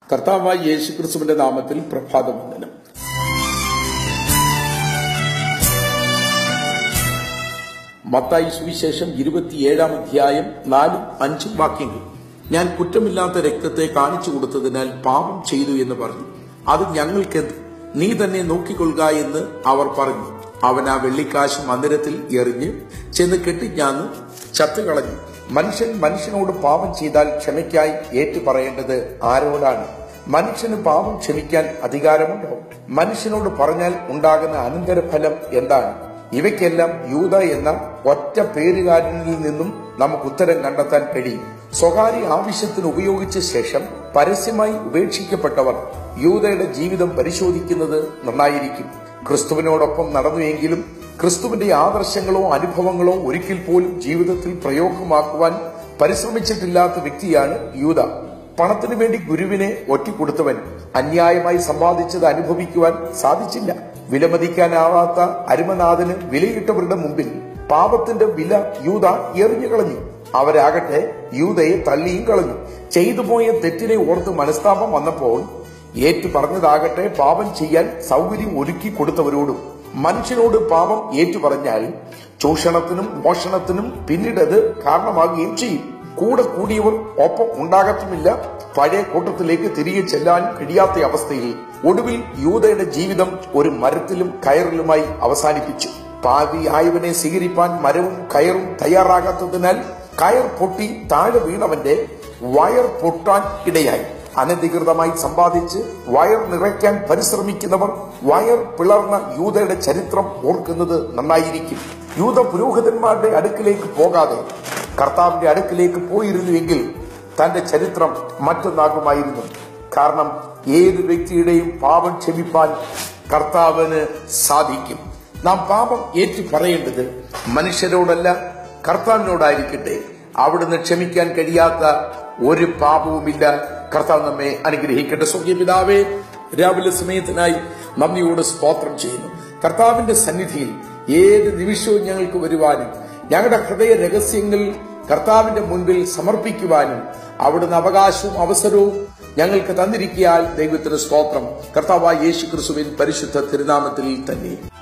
കർത്താവായ യേശു ക്രിസ്തുവിന്റെ നാമത്തിൽ പ്രഭാതവന്ദനം മത്തായി സുവിശേഷം ഇരുപത്തിയേഴാം അധ്യായം നാലും അഞ്ചും വാക്യങ്ങൾ ഞാൻ കുറ്റമില്ലാത്ത രക്തത്തെ കാണിച്ചു കൊടുത്തതിനാൽ പാപം ചെയ്തു എന്ന് പറഞ്ഞു അത് ഞങ്ങൾക്കെന്ത് നീ തന്നെ നോക്കിക്കൊള്ളുക എന്ന് അവർ പറഞ്ഞു അവൻ ആ വെള്ളിക്കാശ് മന്ദിരത്തിൽ എറിഞ്ഞ് ചെന്ന് കെട്ടിഞ്ഞാന്ന് ചത്തുകളഞ്ഞു മനുഷ്യൻ മനുഷ്യനോട് പാപം ചെയ്താൽ ക്ഷമയ്ക്കായി ഏറ്റു പറയേണ്ടത് ആരോടാണ് മനുഷ്യന് പാപം ക്ഷമിക്കാൻ അധികാരമുണ്ടോ മനുഷ്യനോട് പറഞ്ഞാൽ ഉണ്ടാകുന്ന അനന്തരഫലം എന്താണ് ഇവയ്ക്കെല്ലാം യൂത എന്ന ഒറ്റ പേരുകാരനിൽ നിന്നും നമുക്ക് ഉത്തരം കണ്ടെത്താൻ കഴിയും സ്വകാര്യ ആവശ്യത്തിന് ഉപയോഗിച്ച ശേഷം പരസ്യമായി ഉപേക്ഷിക്കപ്പെട്ടവർ യൂതയുടെ ജീവിതം പരിശോധിക്കുന്നത് നന്നായിരിക്കും ക്രിസ്തുവിനോടൊപ്പം നടന്നുവെങ്കിലും ക്രിസ്തുവിന്റെ ആദർശങ്ങളോ അനുഭവങ്ങളോ ഒരിക്കൽ പോലും ജീവിതത്തിൽ പ്രയോഗമാക്കുവാൻ പരിശ്രമിച്ചിട്ടില്ലാത്ത വ്യക്തിയാണ് യൂത പണത്തിനു വേണ്ടി ഗുരുവിനെ ഒറ്റിക്കൊടുത്തവൻ അന്യായമായി സമ്പാദിച്ചത് അനുഭവിക്കുവാൻ സാധിച്ചില്ല വിലമതിക്കാനാവാത്ത അരുമനാഥന് വിലയിട്ടവരുടെ മുമ്പിൽ പാപത്തിന്റെ വില യൂത എറിഞ്ഞു കളഞ്ഞു അവരാകട്ടെ യൂതയെ തള്ളിയും കളഞ്ഞു ചെയ്തുപോയ തെറ്റിനെ ഓർത്ത് മനസ്താപം വന്നപ്പോൾ ഏറ്റു പറഞ്ഞതാകട്ടെ പാപം ചെയ്യാൻ സൗകര്യം ഒരുക്കി കൊടുത്തവരോടും മനുഷ്യനോട് പാപം ഏറ്റു പറഞ്ഞാൽ ചൂഷണത്തിനും മോഷണത്തിനും പിന്നീടത് കാരണമാകുകയും ചെയ്യും കൂടെ കൂടിയവർ ഒപ്പം ഉണ്ടാകത്തുമില്ല പഴയ കൂട്ടത്തിലേക്ക് തിരികെ ചെല്ലാൻ കഴിയാത്ത അവസ്ഥയിൽ ഒടുവിൽ യൂതയുടെ ജീവിതം ഒരു മരത്തിലും കയറിലുമായി അവസാനിപ്പിച്ചു പാവി ആയവനെ സ്വീകരിപ്പാൻ മരവും കയറും തയ്യാറാകാത്തതിനാൽ കയർ പൊട്ടി താഴെ വീണവന്റെ വയർ പൊട്ടാൻ ഇടയായി അനധികൃതമായി സമ്പാദിച്ച് വയർ നിറയ്ക്കാൻ പരിശ്രമിക്കുന്നവർ വയർ പിളർന്ന യൂതയുടെ ചരിത്രം ഓർക്കുന്നത് നന്നായിരിക്കും യൂത പുരോഹിതന്മാരുടെ അടുക്കിലേക്ക് പോകാതെ കർത്താവിന്റെ അടുക്കിലേക്ക് പോയിരുന്നുവെങ്കിൽ തന്റെ ചരിത്രം മറ്റൊന്നാകുമായിരുന്നു കാരണം ഏത് വ്യക്തിയുടെയും പാപം ക്ഷമിപ്പാൻ കർത്താവിന് സാധിക്കും നാം പാപം ഏറ്റു പറയേണ്ടത് മനുഷ്യരോടല്ല കർത്താവിനോടായിരിക്കട്ടെ അവിടുന്ന് ക്ഷമിക്കാൻ കഴിയാത്ത ഒരു പാപവുമില്ല കർത്താവ് നമ്മെ അനുഗ്രഹിക്കട്ടെ സ്വർഗീയപിതാവേ രാവിലെ സമയത്തിനായി നന്ദിയോട് സ്തോത്രം ചെയ്യുന്നു കർത്താവിന്റെ സന്നിധിയിൽ ഏത് നിമിഷവും ഞങ്ങൾക്ക് വരുവാനും ഞങ്ങളുടെ ഹൃദയ രഹസ്യങ്ങൾ കർത്താവിന്റെ മുൻപിൽ സമർപ്പിക്കുവാനും അവിടുന്ന് അവകാശവും അവസരവും ഞങ്ങൾക്ക് തന്നിരിക്കിയാൽ ദൈവത്തിന് സ്തോത്രം കർത്താവായ യേശു ക്രിസ്തുവിൻ പരിശുദ്ധ തിരുനാമത്തിൽ തന്നെ